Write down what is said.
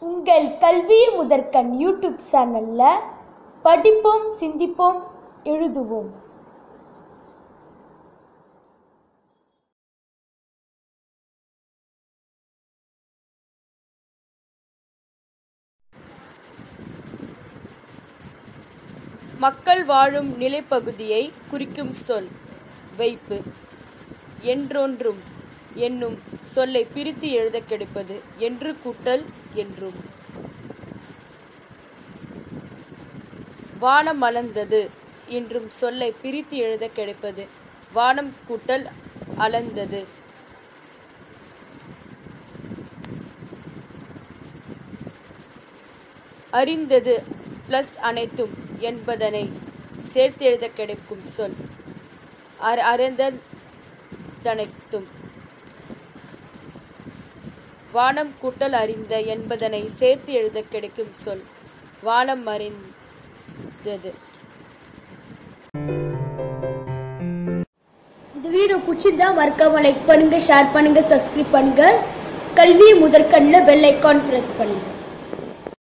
உங்கள் கல்வி முதற்கண் யூடியூப் சேனல்ல படிப்போம் சிந்திப்போம் எழுதுவோம் மக்கள் வாழும் நிலைப்பகுதியை குறிக்கும் சொல் வைப்பு என்றொன்றும் என்னும் சொல்லை பிரித்து எழுதக் கிடைப்பது என்று கூட்டல் என்றும் வானம் அளந்தது என்றும் சொல்லை பிரித்து எழுதக் கிடைப்பது வானம் கூட்டல் அளந்தது அறிந்தது பிளஸ் அனைத்தும் என்பதனை சேர்த்து எழுத கிடைக்கும் சொல் அற- அறிந்ததனைத்தும் வானம் கூட்டல் அறிந்த என்பதனை சேர்த்து எழுத கிடைக்கும் சொல் வானம் அறிந்தது இந்த வீடியோ பிடிச்சிருந்தா மறக்காம லைக் பண்ணுங்க ஷேர் பண்ணுங்க சப்ஸ்கிரைப் பண்ணுங்க கல்வி முதற்கண்ணில் பெல் ஐக்கான் பிரஸ் பண்ணுங்க